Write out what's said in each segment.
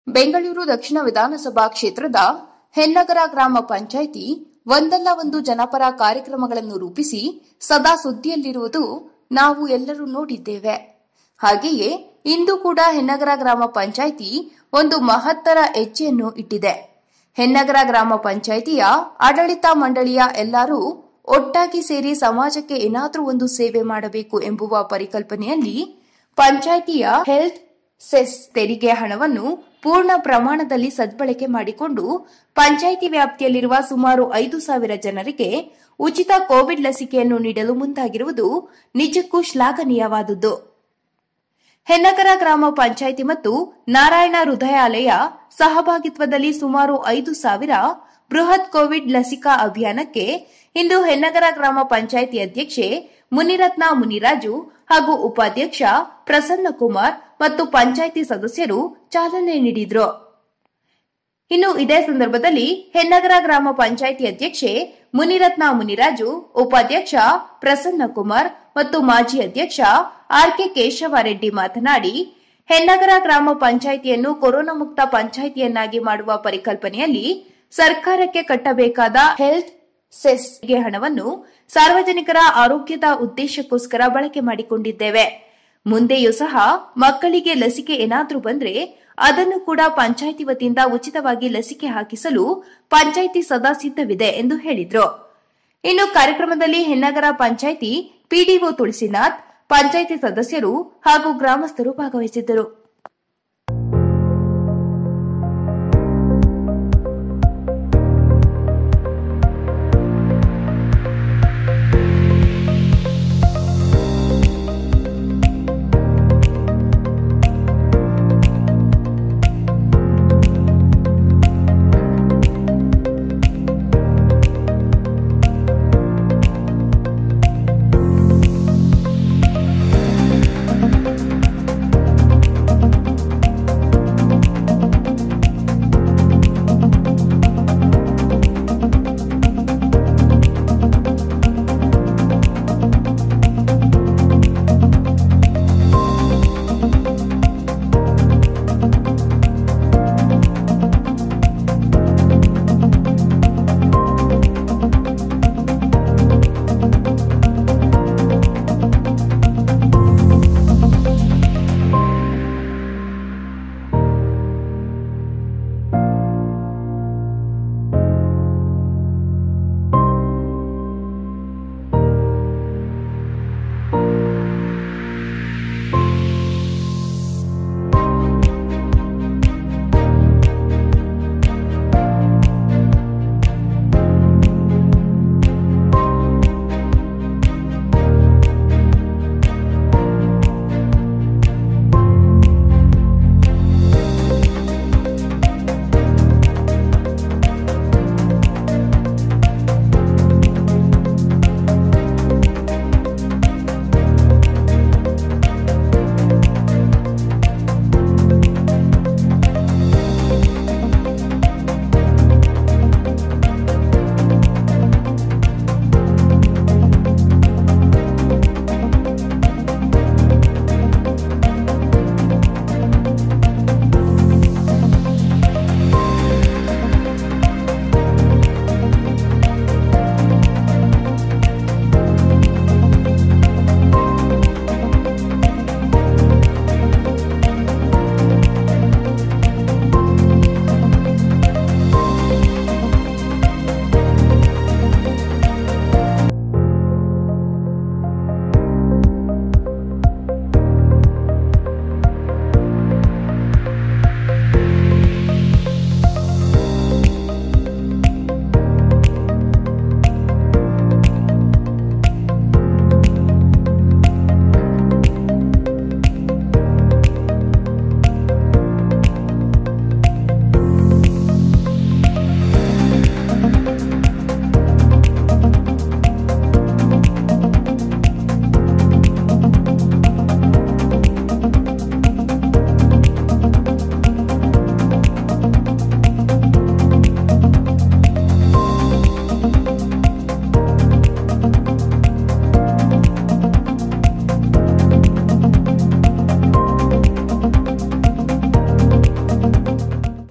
ಬೆಂಗಳೂರು ದಕ್ಷಿಣ ವಿಧಾನಸಭಾ ಕ್ಷೇತ್ರದ ಹೆನ್ನಗರ ಗ್ರಾಮ ಪಂಚಾಯಿತಿ ಒಂದಲ್ಲ ಒಂದು ಜನಪರ ಕಾರ್ಯಕ್ರಮಗಳನ್ನು ರೂಪಿಸಿ ಸದಾ ಸುದ್ದಿಯಲ್ಲಿರುವುದು ನಾವು ಎಲ್ಲರೂ ನೋಡಿದ್ದೇವೆ ಹಾಗೆಯೇ ಇಂದು ಕೂಡ ಹೆನ್ನಗರ ಗ್ರಾಮ ಪಂಚಾಯಿತಿ ಒಂದು ಮಹತ್ತರ ಹೆಜ್ಜೆಯನ್ನು ಇಟ್ಟಿದೆ ಹೆನ್ನಗರ ಗ್ರಾಮ ಪಂಚಾಯಿತಿಯ ಆಡಳಿತ ಮಂಡಳಿಯ ಎಲ್ಲರೂ ಒಟ್ಟಾಗಿ ಸೇರಿ ಸಮಾಜಕ್ಕೆ ಏನಾದರೂ ಒಂದು ಸೇವೆ ಮಾಡಬೇಕು ಎಂಬುವ ಪರಿಕಲ್ಪನೆಯಲ್ಲಿ ಪಂಚಾಯಿತಿಯ ಹೆಲ್ತ್ ಸೆಸ್ ತೆರಿಗೆ ಹಣವನ್ನು ಪೂರ್ಣ ಪ್ರಮಾಣದಲ್ಲಿ ಸದ್ಬಳಕೆ ಮಾಡಿಕೊಂಡು ಪಂಚಾಯಿತಿ ವ್ಯಾಪ್ತಿಯಲ್ಲಿರುವ ಸುಮಾರು ಐದು ಸಾವಿರ ಜನರಿಗೆ ಉಚಿತ ಕೋವಿಡ್ ಲಸಿಕೆಯನ್ನು ನೀಡಲು ಮುಂದಾಗಿರುವುದು ನಿಜಕ್ಕೂ ಶ್ಲಾಘನೀಯವಾದುದು ಹೆನ್ನಗರ ಗ್ರಾಮ ಪಂಚಾಯಿತಿ ಮತ್ತು ನಾರಾಯಣ ಹೃದಯಾಲಯ ಸಹಭಾಗಿತ್ವದಲ್ಲಿ ಸುಮಾರು ಐದು ಸಾವಿರ ಬೃಹತ್ ಕೋವಿಡ್ ಲಸಿಕಾ ಅಭಿಯಾನಕ್ಕೆ ಇಂದು ಹೆನ್ನಗರ ಗ್ರಾಮ ಪಂಚಾಯಿತಿ ಅಧ್ಯಕ್ಷೆ ಮುನಿರತ್ನ ಮುನಿರಾಜು ಹಾಗೂ ಉಪಾಧ್ಯಕ್ಷ ಪ್ರಸನ್ನ ಕುಮಾರ್ ಮತ್ತು ಪಂಚಾಯಿತಿ ಸದಸ್ಯರು ಚಾಲನೆ ನೀಡಿದ್ರು ಇನ್ನು ಇದೇ ಸಂದರ್ಭದಲ್ಲಿ ಹೆನ್ನಗರ ಗ್ರಾಮ ಪಂಚಾಯಿತಿ ಅಧ್ಯಕ್ಷೆ ಮುನಿರತ್ನ ಮುನಿರಾಜು ಉಪಾಧ್ಯಕ್ಷ ಪ್ರಸನ್ನ ಕುಮಾರ್ ಮತ್ತು ಮಾಜಿ ಅಧ್ಯಕ್ಷ ಆರ್ಕೆ ಕೇಶವರೆಡ್ಡಿ ಮಾತನಾಡಿ ಹೆನ್ನಗರ ಗ್ರಾಮ ಪಂಚಾಯಿತಿಯನ್ನು ಕೊರೋನಾ ಮುಕ್ತ ಪಂಚಾಯಿತಿಯನ್ನಾಗಿ ಮಾಡುವ ಪರಿಕಲ್ಪನೆಯಲ್ಲಿ ಸರ್ಕಾರಕ್ಕೆ ಕಟ್ಟಬೇಕಾದ ಹೆಲ್ತ್ ಸೆಸ್ ಹಣವನ್ನು ಸಾರ್ವಜನಿಕರ ಆರೋಗ್ಯದ ಉದ್ದೇಶಕ್ಕೋಸ್ಕರ ಬಳಕೆ ಮಾಡಿಕೊಂಡಿದ್ದೇವೆ ಮುಂದೆಯೂ ಸಹ ಮಕ್ಕಳಿಗೆ ಲಸಿಕೆ ಏನಾದ್ರೂ ಬಂದ್ರೆ ಅದನ್ನು ಕೂಡ ಪಂಚಾಯಿತಿ ವತಿಯಿಂದ ಉಚಿತವಾಗಿ ಲಸಿಕೆ ಹಾಕಿಸಲು ಪಂಚಾಯಿತಿ ಸದಾ ಸಿದ್ಧವಿದೆ ಎಂದು ಹೇಳಿದ್ರು ಇನ್ನು ಕಾರ್ಯಕ್ರಮದಲ್ಲಿ ಹೆನ್ನಗರ ಪಂಚಾಯಿತಿ ಪಿಡಿಒ ತುಳಸಿನಾಥ್ ಪಂಚಾಯಿತಿ ಸದಸ್ಯರು ಹಾಗೂ ಗ್ರಾಮಸ್ಥರು ಭಾಗವಹಿಸಿದ್ದರು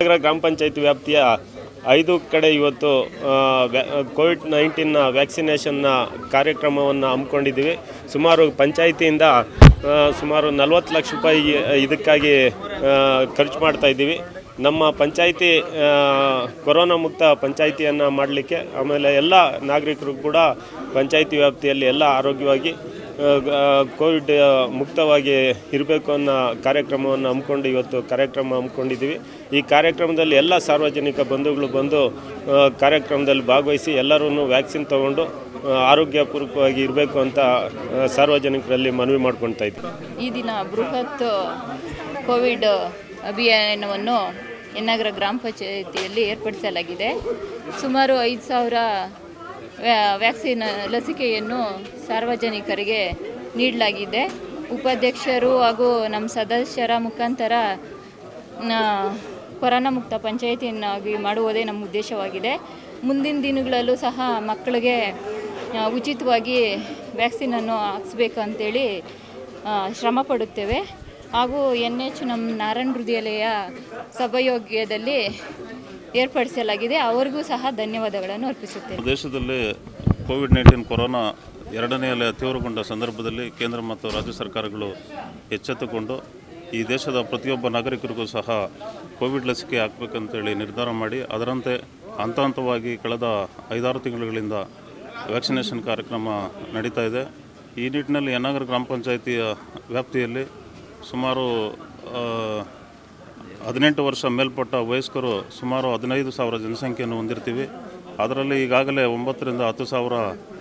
ಹೆನ್ನಗರ ಗ್ರಾಮ ಪಂಚಾಯತ್ ವ್ಯಾಪ್ತಿಯ ಐದು ಕಡೆ ಇವತ್ತು ಆ, ವ್ಯಾ ಕೋವಿಡ್ ನೈನ್ಟೀನ್ನ ವ್ಯಾಕ್ಸಿನೇಷನ್ನ ಕಾರ್ಯಕ್ರಮವನ್ನು ಹಮ್ಮಿಕೊಂಡಿದ್ದೀವಿ ಸುಮಾರು ಪಂಚಾಯಿತಿಯಿಂದ ಆ, ಸುಮಾರು ನಲವತ್ತು ಲಕ್ಷ ರೂಪಾಯಿ ಇದಕ್ಕಾಗಿ ಆ, ಖರ್ಚು ಮಾಡ್ತಾ ಇದ್ದೀವಿ ನಮ್ಮ ಪಂಚಾಯಿತಿ ಆ, ಕೊರೋನಾ ಮುಕ್ತ ಪಂಚಾಯಿತಿಯನ್ನು ಮಾಡಲಿಕ್ಕೆ ಆಮೇಲೆ ಎಲ್ಲ ನಾಗರಿಕರು ಕೂಡ ಪಂಚಾಯಿತಿ ವ್ಯಾಪ್ತಿಯಲ್ಲಿ ಎಲ್ಲ ಆರೋಗ್ಯವಾಗಿ ಆ, ಆ, ಕೋವಿಡ್ ಆ, ಮುಕ್ತವಾಗಿ ಇರಬೇಕು ಅನ್ನೋ ಕಾರ್ಯಕ್ರಮವನ್ನು ಹಮ್ಮಿಕೊಂಡು ಇವತ್ತು ಕಾರ್ಯಕ್ರಮ ಹಮ್ಮಿಕೊಂಡಿದ್ದೀವಿ ಈ ಕಾರ್ಯಕ್ರಮದಲ್ಲಿ ಎಲ್ಲ ಸಾರ್ವಜನಿಕ ಬಂಧುಗಳು ಬಂದು ಆ, ಕಾರ್ಯಕ್ರಮದಲ್ಲಿ ಭಾಗವಹಿಸಿ ಎಲ್ಲರೂ ವ್ಯಾಕ್ಸಿನ್ ತಗೊಂಡು ಆ, ಆರೋಗ್ಯಪೂರ್ವಕವಾಗಿ ಇರಬೇಕು ಅಂತ ಆ, ಸಾರ್ವಜನಿಕರಲ್ಲಿ ಮನವಿ ಮಾಡ್ಕೊಳ್ತಾ ಇದ್ದೀವಿ ಈ ದಿನ ಬೃಹತ್ ಕೋವಿಡ್ ಅಭಿಯಾನವನ್ನು ಎನ್ನಗರ ಗ್ರಾಮ ಪಂಚಾಯಿತಿಯಲ್ಲಿ ಏರ್ಪಡಿಸಲಾಗಿದೆ ಸುಮಾರು ಐದು ಸಾವಿರ ವ್ಯಾ- ವ್ಯಾಕ್ಸಿನ್ ಲಸಿಕೆಯನ್ನು ಸಾರ್ವಜನಿಕರಿಗೆ ನೀಡಲಾಗಿದೆ ಉಪಾಧ್ಯಕ್ಷರು ಹಾಗೂ ನಮ್ಮ ಸದಸ್ಯರ ಮುಖಾಂತರ ನ- ಕೊರೋನಾ ಮುಕ್ತ ಪಂಚಾಯಿತಿಯನ್ನಾಗಿ ಮಾಡುವುದೇ ನಮ್ಮ ಉದ್ದೇಶವಾಗಿದೆ ಮುಂದಿನ ದಿನಗಳಲ್ಲೂ ಸಹ ಮಕ್ಕಳಿಗೆ ಆ, ಉಚಿತವಾಗಿ ವ್ಯಾಕ್ಸಿನನ್ನು ಹಾಕ್ಸ್ಬೇಕು ಅಂತೇಳಿ ಆ, ಶ್ರಮ ಪಡುತ್ತೇವೆ ಹಾಗೂ ಎನ್ ಎಚ್ ನಮ್ಮ ನಾರಾಯಣ ಹೃದಯಾಲಯ ಸಭಾಯೋಗ್ಯದಲ್ಲಿ ಏರ್ಪಡಿಸಲಾಗಿದೆ ಅವರಿಗೂ ಸಹ ಧನ್ಯವಾದಗಳನ್ನು ಅರ್ಪಿಸುತ್ತೇವೆ ದೇಶದಲ್ಲಿ ಕೋವಿಡ್ ನೈನ್ಟೀನ್ ಕೊರೋನಾ ಎರಡನೇ ಅಲೆ ತೀವ್ರಗೊಂಡ ಸಂದರ್ಭದಲ್ಲಿ ಕೇಂದ್ರ ಮತ್ತು ರಾಜ್ಯ ಸರ್ಕಾರಗಳು ಎಚ್ಚೆತ್ತುಕೊಂಡು ಈ ದೇಶದ ಪ್ರತಿಯೊಬ್ಬ ನಾಗರಿಕರಿಗೂ ಸಹ ಕೋವಿಡ್ ಲಸಿಕೆ ಹಾಕಬೇಕಂತೇಳಿ ನಿರ್ಧಾರ ಮಾಡಿ ಅದರಂತೆ ಹಂತ ಹಂತವಾಗಿ ಕಳೆದ ಐದಾರು ತಿಂಗಳುಗಳಿಂದ ವ್ಯಾಕ್ಸಿನೇಷನ್ ಕಾರ್ಯಕ್ರಮ ನಡೀತಾ ಇದೆ ಈ ನಿಟ್ಟಿನಲ್ಲಿ ಯನ್ನಗರ ಗ್ರಾಮ ಪಂಚಾಯಿತಿಯ ವ್ಯಾಪ್ತಿಯಲ್ಲಿ ಸುಮಾರು ಆ, ಹದಿನೆಂಟು ವರ್ಷ ಮೇಲ್ಪಟ್ಟ ವಯಸ್ಕರು ಸುಮಾರು ಹದಿನೈದು ಸಾವಿರ ಜನಸಂಖ್ಯೆಯನ್ನು ಹೊಂದಿರ್ತೀವಿ ಅದರಲ್ಲಿ ಈಗಾಗಲೇ ಒಂಬತ್ತರಿಂದ ಹತ್ತು ಸಾವಿರ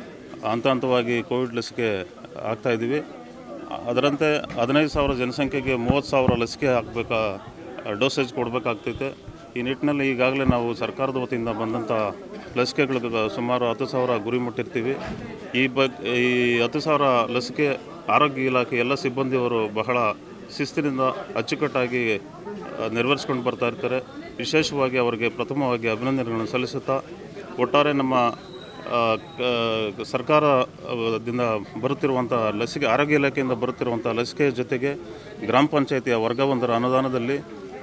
ಹಂತ ಹಂತವಾಗಿ ಕೋವಿಡ್ ಲಸಿಕೆ ಹಾಕ್ತಾ ಇದ್ದೀವಿ ಅದರಂತೆ ಹದಿನೈದು ಸಾವಿರ ಜನಸಂಖ್ಯೆಗೆ ಮೂವತ್ತು ಸಾವಿರ ಲಸಿಕೆ ಹಾಕಬೇಕಾ ಡೋಸೇಜ್ ಕೊಡಬೇಕಾಗ್ತೈತೆ ಈ ನಿಟ್ಟಿನಲ್ಲಿ ಈಗಾಗಲೇ ನಾವು ಸರ್ಕಾರದ ವತಿಯಿಂದ ಬಂದಂಥ ಲಸಿಕೆಗಳಿಗೆ ಸುಮಾರು ಹತ್ತು ಸಾವಿರ ಗುರಿ ಮುಟ್ಟಿರ್ತೀವಿ ಈ ಬಗ್ ಈ ಹತ್ತು ಸಾವಿರ ಲಸಿಕೆ ಆರೋಗ್ಯ ಇಲಾಖೆ ಎಲ್ಲ ಸಿಬ್ಬಂದಿಯವರು ಬಹಳ ಶಿಸ್ತಿನಿಂದ ಅಚ್ಚುಕಟ್ಟಾಗಿ ಆ, ನಿರ್ವಹಿಸ್ಕೊಂಡು ಬರ್ತಾ ಇರ್ತಾರೆ ವಿಶೇಷವಾಗಿ ಅವರಿಗೆ ಪ್ರಥಮವಾಗಿ ಅಭಿನಂದನೆಗಳನ್ನು ಸಲ್ಲಿಸುತ್ತಾ ಒಟ್ಟಾರೆ ನಮ್ಮ ಆ, ಕ- ಸರ್ಕಾರದಿಂದ ಬರುತ್ತಿರುವಂಥ ಲಸಿಕೆ ಆರೋಗ್ಯ ಇಲಾಖೆಯಿಂದ ಬರುತ್ತಿರುವಂಥ ಲಸಿಕೆಯ ಜೊತೆಗೆ ಗ್ರಾಮ ಪಂಚಾಯಿತಿಯ ವರ್ಗವೊಂದರ ಅನುದಾನದಲ್ಲಿ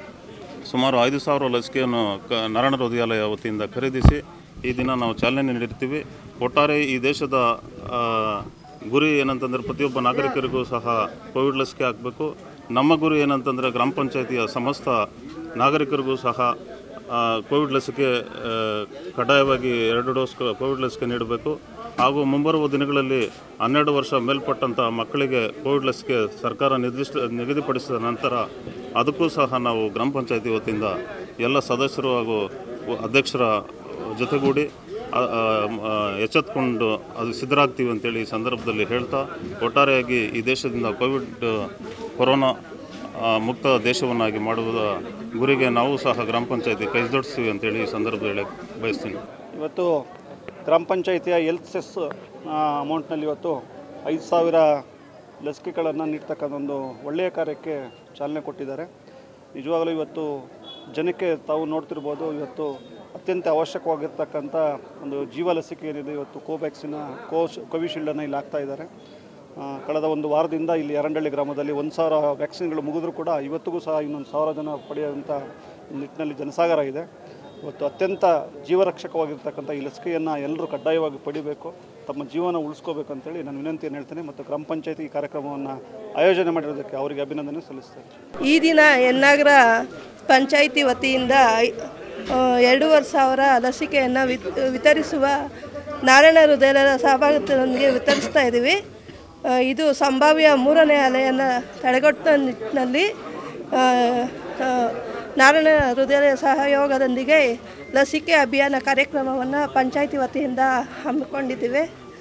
ಸುಮಾರು ಐದು ಸಾವಿರ ಲಸಿಕೆಯನ್ನು ಕ ನಾರಾಯಣ ಹೃದಯಾಲಯ ವತಿಯಿಂದ ಖರೀದಿಸಿ ಈ ದಿನ ನಾವು ಚಾಲನೆ ನೀಡಿರ್ತೀವಿ ಒಟ್ಟಾರೆ ಈ ದೇಶದ ಆ, ಗುರಿ ಏನಂತಂದರೆ ಪ್ರತಿಯೊಬ್ಬ ನಾಗರಿಕರಿಗೂ ಸಹ ಕೋವಿಡ್ ಲಸಿಕೆ ಹಾಕಬೇಕು ನಮ್ಮ ಗುರಿ ಏನಂತಂದರೆ ಗ್ರಾಮ ಪಂಚಾಯಿತಿಯ ಸಮಸ್ತ ನಾಗರಿಕರಿಗೂ ಸಹ ಆ, ಕೋವಿಡ್ ಲಸಿಕೆ ಆ, ಕಡ್ಡಾಯವಾಗಿ ಎರಡು ಡೋಸ್ ಕ- ಕೋವಿಡ್ ಲಸಿಕೆ ನೀಡಬೇಕು ಹಾಗೂ ಮುಂಬರುವ ದಿನಗಳಲ್ಲಿ ಹನ್ನೆರಡು ವರ್ಷ ಮೇಲ್ಪಟ್ಟಂಥ ಮಕ್ಕಳಿಗೆ ಕೋವಿಡ್ ಲಸಿಕೆ ಸರ್ಕಾರ ನಿರ್ದಿಷ್ಟ ನಿಗದಿಪಡಿಸಿದ ನಂತರ ಅದಕ್ಕೂ ಸಹ ನಾವು ಗ್ರಾಮ ಪಂಚಾಯತಿ ವತಿಯಿಂದ ಎಲ್ಲ ಸದಸ್ಯರು ಹಾಗೂ ಅಧ್ಯಕ್ಷರ ಜೊತೆಗೂಡಿ ಆ- ಆ, ಆ, ಎಚ್ಚೆತ್ಕೊಂಡು ಅದು ಸಿದ್ಧರಾಗ್ತೀವಿ ಅಂತೇಳಿ ಈ ಸಂದರ್ಭದಲ್ಲಿ ಹೇಳ್ತಾ ಒಟ್ಟಾರೆಯಾಗಿ ಈ ದೇಶದಿಂದ ಕೋವಿಡ್ ಕೊರೋನಾ ಆ, ಮುಕ್ತ ದೇಶವನ್ನಾಗಿ ಮಾಡುವುದ ಗುರಿಗೆ ನಾವು ಸಹ ಗ್ರಾಮ ಪಂಚಾಯತಿ ಕೈ ಜೋಡಿಸ್ತೀವಿ ಅಂತೇಳಿ ಈ ಸಂದರ್ಭದಲ್ಲಿ ಹೇಳಕ್ಕೆ ಬಯಸ್ತೀನಿ ಇವತ್ತು ಗ್ರಾಮ ಪಂಚಾಯಿತಿಯ ಎಲ್ತ್ ಸೆಸ್ ಅಮೌಂಟ್ನಲ್ಲಿ ಇವತ್ತು ಐದು ಸಾವಿರ ಲಸಿಕೆಗಳನ್ನು ನೀಡ್ತಕ್ಕಂಥ ಒಂದು ಒಳ್ಳೆಯ ಕಾರ್ಯಕ್ಕೆ ಚಾಲನೆ ಕೊಟ್ಟಿದ್ದಾರೆ ನಿಜವಾಗಲೂ ಇವತ್ತು ಜನಕ್ಕೆ ತಾವು ನೋಡ್ತಿರ್ಬೋದು ಇವತ್ತು ಅತ್ಯಂತ ಅವಶ್ಯಕವಾಗಿರ್ತಕ್ಕಂಥ ಒಂದು ಜೀವ ಲಸಿಕೆ ಏನಿದೆ ಇವತ್ತು ಕೋವ್ಯಾಕ್ಸಿನ ಕೋಶ್ ಕೋವಿಶೀಲ್ಡನ್ನು ಇಲ್ಲಿ ಹಾಕ್ತಾ ಇದ್ದಾರೆ ಆ, ಕಳೆದ ಒಂದು ವಾರದಿಂದ ಇಲ್ಲಿ ಅರಂಡಳ್ಳಿ ಗ್ರಾಮದಲ್ಲಿ ಒಂದು ಸಾವಿರ ವ್ಯಾಕ್ಸಿನ್ಗಳು ಮುಗಿದ್ರೂ ಕೂಡ ಇವತ್ತಿಗೂ ಸಹ ಇನ್ನೊಂದು ಸಾವಿರ ಜನ ಪಡೆಯುವಂಥ ನಿಟ್ಟಿನಲ್ಲಿ ಜನಸಾಗರ ಇದೆ ಇವತ್ತು ಅತ್ಯಂತ ಜೀವರಕ್ಷಕವಾಗಿರ್ತಕ್ಕಂಥ ಈ ಲಸಿಕೆಯನ್ನು ಎಲ್ಲರೂ ಕಡ್ಡಾಯವಾಗಿ ಪಡಿಬೇಕು ತಮ್ಮ ಜೀವನ ಉಳಿಸ್ಕೋಬೇಕು ಅಂತೇಳಿ ನಾನು ವಿನಂತಿಯನ್ನು ಹೇಳ್ತೇನೆ ಮತ್ತು ಗ್ರಾಮ ಪಂಚಾಯತಿ ಈ ಕಾರ್ಯಕ್ರಮವನ್ನು ಆಯೋಜನೆ ಮಾಡಿರೋದಕ್ಕೆ ಅವರಿಗೆ ಅಭಿನಂದನೆ ಸಲ್ಲಿಸ್ತೇನೆ ಈ ದಿನ ಎನ್ನಾಗರ ಪಂಚಾಯಿತಿ ವತಿಯಿಂದ ಐ- ಆ, ಎರಡೂವರೆ ಸಾವಿರ ಲಸಿಕೆಯನ್ನು ವಿತ್ ವಿತರಿಸುವ ನಾರಾಯಣ ಹೃದಯದ ಸಹಭಾಗಿತ್ವದೊಂದಿಗೆ ವಿತರಿಸ್ತಾ ಇದ್ದೀವಿ ಆ, ಇದು ಸಂಭಾವ್ಯ ಮೂರನೇ ಅಲೆಯನ್ನು ತಡೆಗಟ್ಟುವ ನಿಟ್ಟಿನಲ್ಲಿ ಆ, ಆ, ನಾರಾಯಣ ಹೃದಯ ಸಹಯೋಗದೊಂದಿಗೆ ಲಸಿಕೆ ಅಭಿಯಾನ ಕಾರ್ಯಕ್ರಮವನ್ನು ಪಂಚಾಯಿತಿ ವತಿಯಿಂದ ಹಮ್ಮಿಕೊಂಡಿದ್ದೀವಿ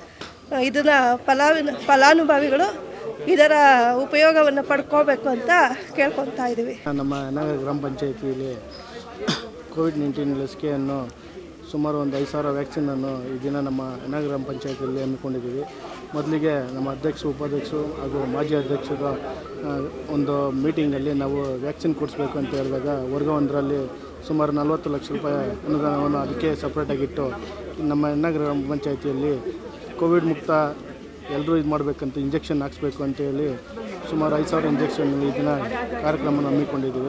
ಇದನ್ನು ಫಲಾವಿನ ಫಲಾನುಭವಿಗಳು ಇದರ ಉಪಯೋಗವನ್ನು ಪಡ್ಕೋಬೇಕು ಅಂತ ಕೇಳ್ಕೊತಾ ಇದ್ದೀವಿ ನಮ್ಮ ನಗರ ಗ್ರಾಮ ಪಂಚಾಯಿತಿಯಲ್ಲಿ ಕೋವಿಡ್ ನೈನ್ಟೀನ್ ಲಸಿಕೆಯನ್ನು ಸುಮಾರು ಒಂದು ಐದು ಸಾವಿರ ವ್ಯಾಕ್ಸಿನನ್ನು ಈ ದಿನ ನಮ್ಮ ನಗರ ಗ್ರಾಮ ಪಂಚಾಯಿತಿಯಲ್ಲಿ ಹಮ್ಮಿಕೊಂಡಿದ್ದೀವಿ ಮೊದಲಿಗೆ ನಮ್ಮ ಅಧ್ಯಕ್ಷರು ಉಪಾಧ್ಯಕ್ಷರು ಹಾಗೂ ಮಾಜಿ ಅಧ್ಯಕ್ಷರ ಆ, ಒಂದು ಮೀಟಿಂಗಲ್ಲಿ ನಾವು ವ್ಯಾಕ್ಸಿನ್ ಕೊಡಿಸ್ಬೇಕು ಅಂತ ಹೇಳಿದಾಗ ವರ್ಗ ಒಂದರಲ್ಲಿ ಸುಮಾರು ನಲವತ್ತು ಲಕ್ಷ ರೂಪಾಯಿ ಅನುದಾನವನ್ನು ಅದಕ್ಕೆ ಸಪ್ರೇಟಾಗಿಟ್ಟು ನಮ್ಮ ನಗರ ಗ್ರಾಮ ಪಂಚಾಯಿತಿಯಲ್ಲಿ ಕೋವಿಡ್ ಮುಕ್ತ ಎಲ್ಲರೂ ಇದು ಮಾಡಬೇಕಂತ ಇಂಜೆಕ್ಷನ್ ಹಾಕ್ಸ್ಬೇಕು ಅಂತೇಳಿ ಸುಮಾರು ಐದು ಸಾವಿರ ಇಂಜೆಕ್ಷನ್ ಈ ದಿನ ಕಾರ್ಯಕ್ರಮನ ಹಮ್ಮಿಕೊಂಡಿದ್ದೀವಿ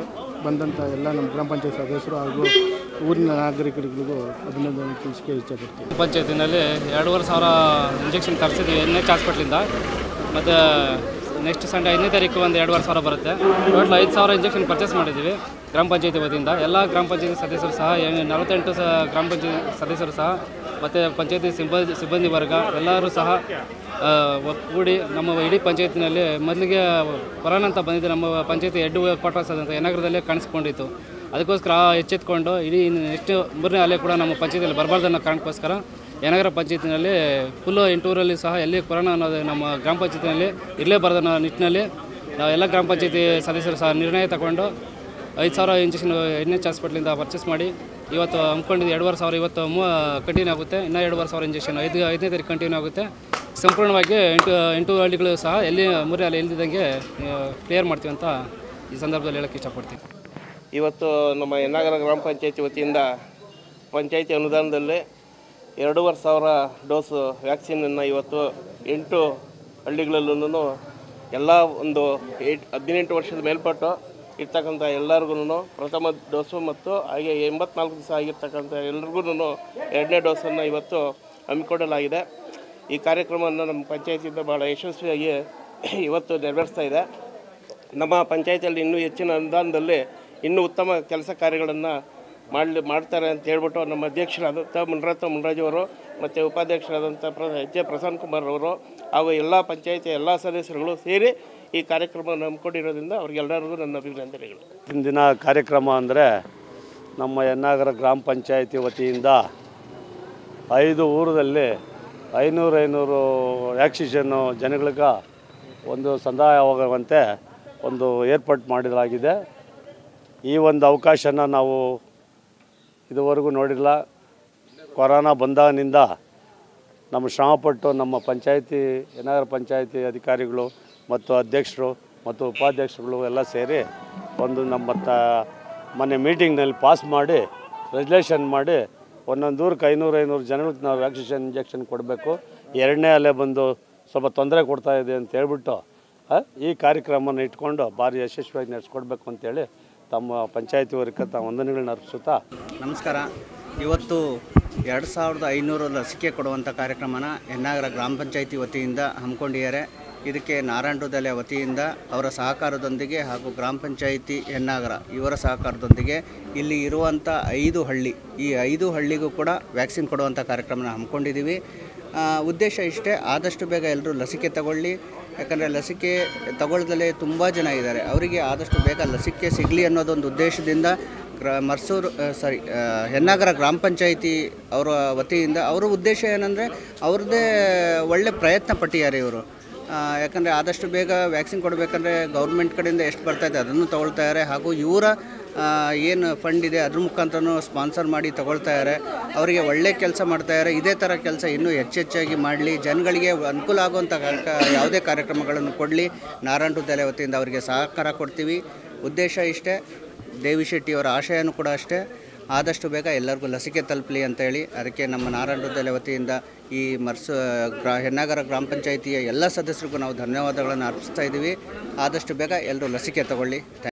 ಬಂದಂಥ ಎಲ್ಲ ನಮ್ಮ ಗ್ರಾಮ ಪಂಚಾಯತ್ ಸದಸ್ಯರು ಹಾಗೂ ಊರಿನ ನಾಗರಿಕರಿಗಳಿಗೂ ಅಭಿನಂದನೆ ತಿಳಿಸಕ್ಕೆ ಇಷ್ಟಪಡ್ತೀನಿ ಪಂಚಾಯತಿನಲ್ಲಿ ಎರಡೂವರೆ ಸಾವಿರ ಇಂಜೆಕ್ಷನ್ ತರಿಸಿದ್ವಿ ಎನ್ ಎಚ್ ಹಾಸ್ಪಿಟ್ಲಿಂದ ಮತ್ತು ನೆಕ್ಸ್ಟ್ ಸಂಡೇ ಐದನೇ ತಾರೀಕು ಒಂದು ಎರಡುವರೆ ಸಾವಿರ ಬರುತ್ತೆ ಟೋಟಲ್ ಐದು ಸಾವಿರ ಇಂಜೆಕ್ಷನ್ ಪರ್ಚೇಸ್ ಮಾಡಿದ್ದೀವಿ ಗ್ರಾಮ ಪಂಚಾಯತಿ ವತಿಯಿಂದ ಎಲ್ಲ ಗ್ರಾಮ ಪಂಚಾಯತಿ ಸದಸ್ಯರು ಸಹ ಏ- ನಲವತ್ತೆಂಟು ಸಹ ಗ್ರಾಮ ಪಂಚಾಯತಿ ಸದಸ್ಯರು ಸಹ ಮತ್ತು ಪಂಚಾಯತಿ ಸಿಬ್ಬಂದಿ ಸಿಬ್ಬಂದಿ ವರ್ಗ ಎಲ್ಲರೂ ಸಹ ಆ, ಒಗ್ಗೂಡಿ ನಮ್ಮ ಇಡೀ ಪಂಚಾಯತಿನಲ್ಲಿ ಮೊದಲಿಗೆ ಕೊರೋನಾ ಅಂತ ಬಂದಿದೆ ನಮ್ಮ ಪಂಚಾಯತಿ ಹೆಡ್ ಕ್ವಾರ್ಟರ್ಸ್ ಆದಂಥ ಯನಗರದಲ್ಲೇ ಕಾಣಿಸ್ಕೊಂಡಿತ್ತು ಅದಕ್ಕೋಸ್ಕರ ಎಚ್ಚೆತ್ಕೊಂಡು ಇಡೀ ನೆಕ್ಸ್ಟ್ ಮೂರನೇ ಅಲೆ ಕೂಡ ನಮ್ಮ ಪಂಚಾಯತಿಯಲ್ಲಿ ಬರಬಾರ್ದು ಅನ್ನೋ ಕಾರಣಕ್ಕೋಸ್ಕರ ಯನಗರ ಪಂಚಾಯತಿನಲ್ಲಿ ಫುಲ್ಲು ಎಂಟೂರಲ್ಲಿ ಸಹ ಎಲ್ಲಿ ಕೊರೋನಾ ಅನ್ನೋದು ನಮ್ಮ ಗ್ರಾಮ ಪಂಚಾಯತಿನಲ್ಲಿ ಇರಲೇಬಾರ್ದು ಅನ್ನೋ ನಿಟ್ಟಿನಲ್ಲಿ ನಾವು ಎಲ್ಲ ಗ್ರಾಮ ಪಂಚಾಯತಿ ಸದಸ್ಯರು ಸಹ ನಿರ್ಣಯ ತಗೊಂಡು ಐದು ಸಾವಿರ ಇಂಜೆಕ್ಷನ್ ಎನ್ ಎಚ್ ಹಾಸ್ಪಿಟ್ಲಿಂದ ಪರ್ಚೇಸ್ ಮಾಡಿ ಇವತ್ತು ಹಮ್ಮಿಕೊಂಡಿದ್ದು ಎರಡುವರೆ ಸಾವಿರ ಇವತ್ತು ಮೂ ಕಂಟಿನ್ಯೂ ಆಗುತ್ತೆ ಇನ್ನೂ ಎರಡುವರೆ ಸಾವಿರ ಇಂಜೆಕ್ಷನ್ ಐದು ಐದನೇ ತಾರೀಕು ಕಂಟಿನ್ಯೂ ಆಗುತ್ತೆ ಸಂಪೂರ್ಣವಾಗಿ ಎಂಟು ಎಂಟು ಹಳ್ಳಿಗಳು ಸಹ ಎಲ್ಲಿ ಮೂರೇ ಅಲ್ಲಿ ಇಲ್ದಿದ್ದಂಗೆ ಕ್ಲಿಯರ್ ಮಾಡ್ತೀವಿ ಅಂತ ಈ ಸಂದರ್ಭದಲ್ಲಿ ಹೇಳೋಕ್ಕೆ ಇಷ್ಟಪಡ್ತೀನಿ ಇವತ್ತು ನಮ್ಮ ಯನ್ನಾಗರ ಗ್ರಾಮ ಪಂಚಾಯತಿ ವತಿಯಿಂದ ಪಂಚಾಯತಿ ಅನುದಾನದಲ್ಲಿ ಎರಡೂವರೆ ಸಾವಿರ ಡೋಸು ವ್ಯಾಕ್ಸಿನನ್ನು ಇವತ್ತು ಎಂಟು ಹಳ್ಳಿಗಳಲ್ಲೂ ಎಲ್ಲ ಒಂದು ಏಟ್ ಹದಿನೆಂಟು ವರ್ಷದ ಮೇಲ್ಪಟ್ಟು ಇರ್ತಕ್ಕಂಥ ಎಲ್ಲರಿಗೂ ಪ್ರಥಮ ಡೋಸು ಮತ್ತು ಹಾಗೆ ಎಂಬತ್ನಾಲ್ಕು ದಿವಸ ಆಗಿರ್ತಕ್ಕಂಥ ಎಲ್ರಿಗೂ ಎರಡನೇ ಡೋಸನ್ನು ಇವತ್ತು ಹಮ್ಮಿಕೊಳ್ಳಲಾಗಿದೆ ಈ ಕಾರ್ಯಕ್ರಮವನ್ನು ನಮ್ಮ ಪಂಚಾಯತಿಯಿಂದ ಭಾಳ ಯಶಸ್ವಿಯಾಗಿ ಇವತ್ತು ನೆರವೇರಿಸ್ತಾ ಇದೆ ನಮ್ಮ ಪಂಚಾಯತಿಯಲ್ಲಿ ಇನ್ನೂ ಹೆಚ್ಚಿನ ಅನುದಾನದಲ್ಲಿ ಇನ್ನೂ ಉತ್ತಮ ಕೆಲಸ ಕಾರ್ಯಗಳನ್ನು ಮಾಡಲಿ ಮಾಡ್ತಾರೆ ಅಂತ ಹೇಳ್ಬಿಟ್ಟು ನಮ್ಮ ಅಧ್ಯಕ್ಷರಾದಂಥ ಮುನರತ್ನ ಮುನರಾಜ್ ಅವರು ಮತ್ತು ಉಪಾಧ್ಯಕ್ಷರಾದಂಥ ಪ್ರ ಎಚ್ ಜೆ ಪ್ರಸನ್ನ ಕುಮಾರ್ ಅವರು ಹಾಗೂ ಎಲ್ಲ ಪಂಚಾಯತಿ ಎಲ್ಲ ಸದಸ್ಯರುಗಳು ಸೇರಿ ಈ ಕಾರ್ಯಕ್ರಮವನ್ನು ಹಮ್ಮಿಕೊಂಡಿರೋದ್ರಿಂದ ಅವ್ರಿಗೆಲ್ಲರಿಗೂ ನನ್ನ ಅಭಿನಂದನೆಗಳು ಇಂದಿನ ಕಾರ್ಯಕ್ರಮ ಅಂದರೆ ನಮ್ಮ ಯನ್ನಾಗರ ಗ್ರಾಮ ಪಂಚಾಯತಿ ವತಿಯಿಂದ ಐದು ಊರಲ್ಲಿ ಐನೂರು ಐನೂರು ವ್ಯಾಕ್ಸಿಷನ್ನು ಜನಗಳಿಗೆ ಒಂದು ಸಂದಾಯವಾಗುವಂತೆ ಒಂದು ಏರ್ಪಾಟ್ ಮಾಡಲಾಗಿದೆ ಈ ಒಂದು ಅವಕಾಶನ ನಾವು ಇದುವರೆಗೂ ನೋಡಿಲ್ಲ ಕೊರೋನಾ ಬಂದಾಗಿನಿಂದ ನಮ್ಮ ಶ್ರಮಪಟ್ಟು ನಮ್ಮ ಪಂಚಾಯತಿ ಯನಗರ ಪಂಚಾಯತಿ ಅಧಿಕಾರಿಗಳು ಮತ್ತು ಅಧ್ಯಕ್ಷರು ಮತ್ತು ಉಪಾಧ್ಯಕ್ಷರುಗಳು ಎಲ್ಲ ಸೇರಿ ಒಂದು ನಮ್ಮ ತ ಮೊನ್ನೆ ಮೀಟಿಂಗ್ನಲ್ಲಿ ಪಾಸ್ ಮಾಡಿ ರೆಜುಲೇಷನ್ ಮಾಡಿ ಒಂದೊಂದು ಊರಿಗೆ ಐನೂರು ಐನೂರು ಜನಗಳಿಗೆ ನಾವು ವ್ಯಾಕ್ಸಿನೇಷನ್ ಇಂಜೆಕ್ಷನ್ ಕೊಡಬೇಕು ಎರಡನೇ ಅಲೆ ಬಂದು ಸ್ವಲ್ಪ ತೊಂದರೆ ಕೊಡ್ತಾ ಇದೆ ಅಂತ ಹೇಳ್ಬಿಟ್ಟು ಆ, ಈ ಕಾರ್ಯಕ್ರಮನ ಇಟ್ಕೊಂಡು ಭಾರಿ ಯಶಸ್ವಿಯಾಗಿ ನಡೆಸ್ಕೊಡ್ಬೇಕು ಅಂತೇಳಿ ತಮ್ಮ ಪಂಚಾಯತಿ ವರ್ಗಕ್ಕೆ ತಾವು ವಂದನೆಗಳನ್ನ ಅರ್ಪಿಸುತ್ತಾ ನಮಸ್ಕಾರ ಇವತ್ತು ಎರಡು ಸಾವಿರದ ಐನೂರು ಲಸಿಕೆ ಕೊಡುವಂಥ ಕಾರ್ಯಕ್ರಮನ ಹೆನ್ನಾಗರ ಗ್ರಾಮ ಪಂಚಾಯಿತಿ ವತಿಯಿಂದ ಹಮ್ಮಿಕೊಂಡಿದ್ದಾರೆ ಇದಕ್ಕೆ ನಾರಾಯಣದಲೆ ವತಿಯಿಂದ ಅವರ ಸಹಕಾರದೊಂದಿಗೆ ಹಾಗೂ ಗ್ರಾಮ ಪಂಚಾಯಿತಿ ಹೆನ್ನಾಗರ ಇವರ ಸಹಕಾರದೊಂದಿಗೆ ಇಲ್ಲಿ ಇರುವಂಥ ಐದು ಹಳ್ಳಿ ಈ ಐದು ಹಳ್ಳಿಗೂ ಕೂಡ ವ್ಯಾಕ್ಸಿನ್ ಕೊಡುವಂಥ ಕಾರ್ಯಕ್ರಮನ ಹಮ್ಮಿಕೊಂಡಿದ್ದೀವಿ ಆ, ಉದ್ದೇಶ ಇಷ್ಟೇ ಆದಷ್ಟು ಬೇಗ ಎಲ್ಲರೂ ಲಸಿಕೆ ತಗೊಳ್ಳಿ ಯಾಕಂದರೆ ಲಸಿಕೆ ತಗೊಳ್ದಲೇ ತುಂಬ ಜನ ಇದ್ದಾರೆ ಅವರಿಗೆ ಆದಷ್ಟು ಬೇಗ ಲಸಿಕೆ ಸಿಗಲಿ ಅನ್ನೋದೊಂದು ಉದ್ದೇಶದಿಂದ ಗ್ರ ಮರ್ಸೂರು ಸಾರಿ ಹೆನ್ನಾಗರ ಗ್ರಾಮ ಪಂಚಾಯಿತಿ ಅವರ ವತಿಯಿಂದ ಅವರ ಉದ್ದೇಶ ಏನಂದರೆ ಅವ್ರದ್ದೇ ಒಳ್ಳೆ ಪ್ರಯತ್ನ ಪಟ್ಟಿದ್ದಾರೆ ಇವರು ಯಾಕಂದರೆ ಆದಷ್ಟು ಬೇಗ ವ್ಯಾಕ್ಸಿನ್ ಕೊಡಬೇಕಂದ್ರೆ ಗೌರ್ಮೆಂಟ್ ಕಡೆಯಿಂದ ಎಷ್ಟು ಬರ್ತಾ ಇದೆ ಅದನ್ನು ತಗೊಳ್ತಾ ಇದ್ದಾರೆ ಹಾಗೂ ಇವರ ಏನು ಫಂಡ್ ಇದೆ ಅದ್ರ ಮುಖಾಂತರನೂ ಸ್ಪಾನ್ಸರ್ ಮಾಡಿ ತಗೊಳ್ತಾ ಇದ್ದಾರೆ ಅವರಿಗೆ ಒಳ್ಳೆ ಕೆಲಸ ಮಾಡ್ತಾ ಇದ್ದಾರೆ ಇದೇ ಥರ ಕೆಲಸ ಇನ್ನೂ ಹೆಚ್ಚೆಚ್ಚಾಗಿ ಮಾಡಲಿ ಜನಗಳಿಗೆ ಅನುಕೂಲ ಆಗುವಂಥ ಕಾರ್ಯ- ಯಾವುದೇ ಕಾರ್ಯಕ್ರಮಗಳನ್ನು ಕೊಡಲಿ ನಾರಾಯಣ ತಲೆ ವತಿಯಿಂದ ಅವರಿಗೆ ಸಹಕಾರ ಕೊಡ್ತೀವಿ ಉದ್ದೇಶ ಇಷ್ಟೇ ದೇವಿ ಶೆಟ್ಟಿಯವರ ಆಶಯನೂ ಕೂಡ ಅಷ್ಟೇ ಆದಷ್ಟು ಬೇಗ ಎಲ್ಲರಿಗೂ ಲಸಿಕೆ ತಲುಪಲಿ ಅಂತೇಳಿ ಅದಕ್ಕೆ ನಮ್ಮ ನಾರಾಯಣ ವತಿಯಿಂದ ಈ ಮರ್ಸ ಗ್ರಾ ಹೆನ್ನಾಗರ ಗ್ರಾಮ ಪಂಚಾಯಿತಿಯ ಎಲ್ಲ ಸದಸ್ಯರಿಗೂ ನಾವು ಧನ್ಯವಾದಗಳನ್ನು ಅರ್ಪಿಸ್ತಾ ಇದ್ದೀವಿ ಆದಷ್ಟು ಬೇಗ ಎಲ್ಲರೂ ಲಸಿಕೆ ತಗೊಳ್ಳಿ